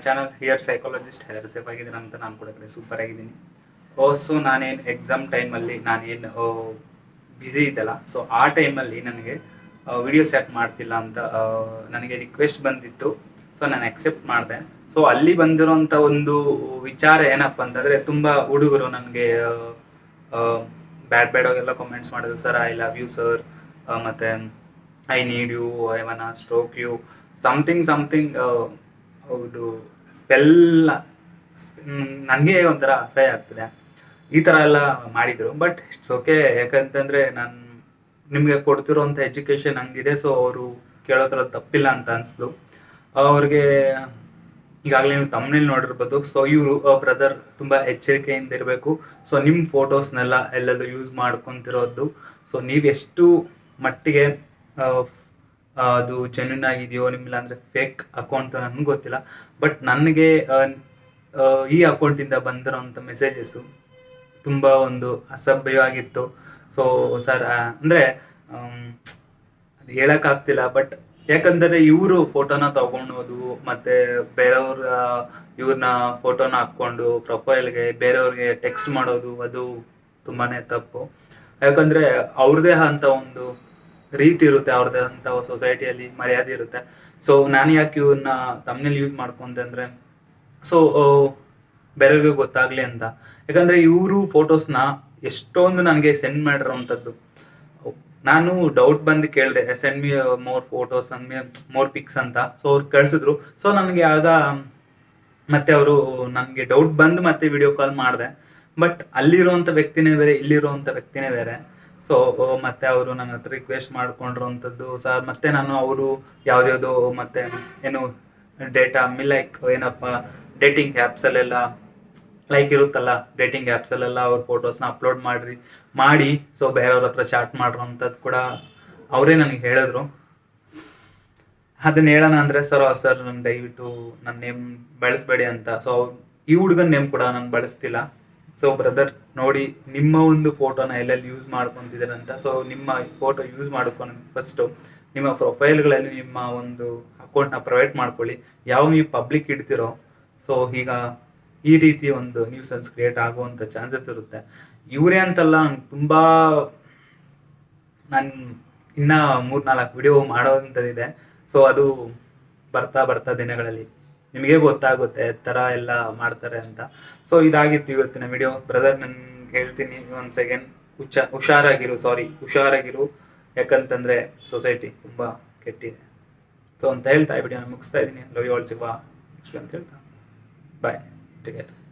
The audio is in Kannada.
channel here psychologist here safe ಆಗಿದ್ದೀನಿ ಅಂತ ನಾನು ಕೂಡ ಕಡೆ ಸೂಪರ್ ಆಗಿದ್ದೀನಿ ಓ ಸೊ ನಾನೇನು ಎಕ್ಸಾಮ್ ಟೈಮಲ್ಲಿ ನಾನೇನು ಬ್ಯುಸಿ ಇದ್ದಲ್ಲ ಸೊ ಆ ಟೈಮಲ್ಲಿ ನನಗೆ ವಿಡಿಯೋ ಸೆಟ್ ಮಾಡ್ತಿಲ್ಲ ಅಂತ ಆ, ನನಗೆ ರಿಕ್ವೆಸ್ಟ್ ಬಂದಿತ್ತು ಸೊ ನಾನು ಅಕ್ಸೆಪ್ಟ್ ಮಾಡಿದೆ ಸೊ ಅಲ್ಲಿ ಬಂದಿರೋಂಥ ಒಂದು ವಿಚಾರ ಏನಪ್ಪ ಅಂತಂದರೆ ತುಂಬ ಹುಡುಗರು ನನಗೆ ಬ್ಯಾಡ್ ಬ್ಯಾಡ್ ಎಲ್ಲ ಕಾಮೆಂಟ್ಸ್ ಮಾಡಿದ್ರು sir I love you sir ಮತ್ತು I need you I want stroke you something something ಹೌದು ಸ್ಪೆಲ್ ನನಗೆ ಒಂಥರ ಅಸಹ್ಯ ಆಗ್ತದೆ ಈ ಥರ ಎಲ್ಲ ಮಾಡಿದರು ಬಟ್ ಇಟ್ಸ್ ಓಕೆ ಯಾಕಂತಂದರೆ ನಾನು ನಿಮಗೆ ಕೊಡ್ತಿರೋಂಥ ಎಜುಕೇಷನ್ ಹಂಗಿದೆ ಸೊ ಅವರು ಕೇಳೋದ್ರ ತಪ್ಪಿಲ್ಲ ಅಂತ ಅನಿಸ್ಲು ಅವ್ರಿಗೆ ಈಗಾಗಲೇ ನೀವು ತಮ್ಮನೇಲಿ ನೋಡಿರ್ಬೋದು ಸೊ ಇವರು ಬ್ರದರ್ ತುಂಬ ಎಚ್ಚರಿಕೆಯಿಂದ ಇರಬೇಕು ಸೊ ನಿಮ್ಮ ಫೋಟೋಸ್ನೆಲ್ಲ ಎಲ್ಲೆಲ್ಲೂ ಯೂಸ್ ಮಾಡ್ಕೊತಿರೋದು ಸೊ ನೀವು ಎಷ್ಟು ಮಟ್ಟಿಗೆ ಆ, ಆ, ಅದು ಜೆನ್ಯೂನ್ ಆಗಿದೆಯೋ ನಿಮ್ಮಿಲ್ಲ ಅಂದರೆ ಫೇಕ್ ಅಕೌಂಟ್ ನನಗೆ ಗೊತ್ತಿಲ್ಲ ಬಟ್ ನನಗೆ ಆ, ಆ, ಈ ಅಕೌಂಟಿಂದ ಬಂದಿರೋಂಥ ಮೆಸೇಜಸ್ಸು ತುಂಬ ಒಂದು ಅಸಭ್ಯವಾಗಿತ್ತು ಸೊ ಸರ್ ಅಂದರೆ ಅದು ಹೇಳೋಕ್ಕಾಗ್ತಿಲ್ಲ ಬಟ್ ಯಾಕಂದರೆ ಇವರು ಫೋಟೋನ ತಗೊಳೋದು ಮತ್ತು ಬೇರೆಯವ್ರ ಇವ್ರನ್ನ ಫೋಟೋನ ಹಾಕ್ಕೊಂಡು ಪ್ರೊಫೈಲ್ಗೆ ಬೇರೆಯವ್ರಿಗೆ ಟೆಕ್ಸ್ಟ್ ಮಾಡೋದು ಅದು ತುಂಬಾ ತಪ್ಪು ಯಾಕಂದರೆ ಅವ್ರದ್ದೇ ಅಂತ ಒಂದು ರೀತಿ ಇರುತ್ತೆ ಅವ್ರದ್ದೇ ಅಂತ ಸೊಸೈಟಿಯಲ್ಲಿ ಮರ್ಯಾದೆ ಇರುತ್ತೆ ಸೊ ನಾನು ಯಾಕೆ ಇವ್ರನ್ನ ತಮ್ಮನೇಲಿ ಯೂಸ್ ಮಾಡ್ಕೊಂತಂದ್ರೆ ಸೊ ಬೇರೆಯವ್ರಿಗೆ ಗೊತ್ತಾಗ್ಲಿ ಅಂತ ಯಾಕಂದ್ರೆ ಇವರು ಫೋಟೋಸ್ನ ಎಷ್ಟೊಂದು ನನಗೆ ಸೆಂಡ್ ಮಾಡಿರೋವಂಥದ್ದು ನಾನು ಡೌಟ್ ಬಂದು ಕೇಳಿದೆ send me more photos me more pics ಅಂತ ಸೊ ಅವ್ರು ಕಳ್ಸಿದ್ರು ಸೊ ನನಗೆ ಆಗ ಮತ್ತೆ ಅವರು ನನಗೆ ಡೌಟ್ ಬಂದು ಮತ್ತೆ ವಿಡಿಯೋ ಕಾಲ್ ಮಾಡಿದೆ ಬಟ್ ಅಲ್ಲಿರುವಂಥ ವ್ಯಕ್ತಿನೇ ಬೇರೆ ಇಲ್ಲಿರುವಂಥ ವ್ಯಕ್ತಿನೇ ಬೇರೆ ಸೊ ಮತ್ತೆ ಅವರು ನನ್ನ ಹತ್ರ ರಿಕ್ವೆಸ್ಟ್ ಮಾಡ್ಕೊಂಡಿರೋಂಥದ್ದು ಸರ್ ಮತ್ತೆ ನಾನು ಅವರು ಯಾವ್ದ್ಯಾವ್ದು ಮತ್ತೆ ಏನು ಡೇಟಾ ಲೈಕ್ ಏನಪ್ಪ ಡೇಟಿಂಗ್ ಆ್ಯಪ್ಸಲ್ಲೆಲ್ಲ ಲೈಕ್ ಇರುತ್ತಲ್ಲ ಡೇಟಿಂಗ್ ಆ್ಯಪ್ಸಲ್ಲೆಲ್ಲ ಅವ್ರ ಫೋಟೋಸ್ನ ಅಪ್ಲೋಡ್ ಮಾಡ್ರಿ ಮಾಡಿ ಸೊ ಬೇರೆಯವ್ರ ಹತ್ರ ಚಾಟ್ ಮಾಡಿರೋಂಥದ್ದು ಕೂಡ ಅವರೇ ನನಗೆ ಹೇಳಿದ್ರು ಅದನ್ನ ಹೇಳೋಣ ಅಂದ್ರೆ ಸರ್ ಸರ್ ನನ್ನ ದಯವಿಟ್ಟು ನನ್ನ ನೇಮ್ ಬಳಸಬೇಡಿ ಅಂತ ಸೊ ಈ ಹುಡುಗನ ನೇಮ್ ಕೂಡ ನಾನು ಬಳಸ್ತಿಲ್ಲ ಸೊ ಬ್ರದರ್ ನೋಡಿ ನಿಮ್ಮ ಒಂದು ಫೋಟೋನ ಎಲ್ಲೆಲ್ಲಿ ಯೂಸ್ ಮಾಡ್ಕೊಂತಿದ್ದೀರ ಅಂತ ಸೊ ನಿಮ್ಮ ಫೋಟೋ ಯೂಸ್ ಮಾಡ್ಕೊಂಡು ಫಸ್ಟು ನಿಮ್ಮ ಪ್ರೊಫೈಲ್ಗಳಲ್ಲಿ ನಿಮ್ಮ ಒಂದು ಅಕೌಂಟ್ನ ಪ್ರೈವೇಟ್ ಮಾಡ್ಕೊಳ್ಳಿ ಯಾವ ನೀವು ಪಬ್ಲಿಕ್ ಇಡ್ತಿರೋ ಸೊ ಈಗ ಈ ರೀತಿ ಒಂದು ನ್ಯೂಸನ್ಸ್ ಕ್ರಿಯೇಟ್ ಆಗುವಂಥ ಚಾನ್ಸಸ್ ಇರುತ್ತೆ ಇವರೇ ಅಂತಲ್ಲ ತುಂಬ ನಾನು ಇನ್ನ ಮೂರ್ ನಾಲ್ಕು ವಿಡಿಯೋ ಮಾಡೋದಂಥದ್ದಿದೆ ಸೊ ಅದು ಬರ್ತಾ ಬರ್ತಾ ದಿನಗಳಲ್ಲಿ ನಿಮಗೆ ಗೊತ್ತಾಗುತ್ತೆ ಥರ ಎಲ್ಲ ಮಾಡ್ತಾರೆ ಅಂತ ಸೊ ಇದಾಗಿತ್ತು ಇವತ್ತಿನ ವಿಡಿಯೋ ಬ್ರದರ್ ನಾನು ಹೇಳ್ತೀನಿ ಒಂದು ಸೆಕೆಂಡ್ ಹುಷ ಹುಷಾರಾಗಿರು ಸಾರಿ ಹುಷಾರಾಗಿರು ಯಾಕಂತಂದ್ರೆ ಸೊಸೈಟಿ ತುಂಬಾ ಕೆಟ್ಟಿದೆ ಸೊ ಅಂತ ಹೇಳ್ತಾ ಈ ವಿಡಿಯೋನ ಮುಗಿಸ್ತಾ ಇದ್ದೀನಿ ಲವ್ ಯು ಆಲ್ ಸಿಗುವ ಅಂತ ಹೇಳ್ತಾ ಬಾಯ್ ಟೇಕ್ ಕೇರ್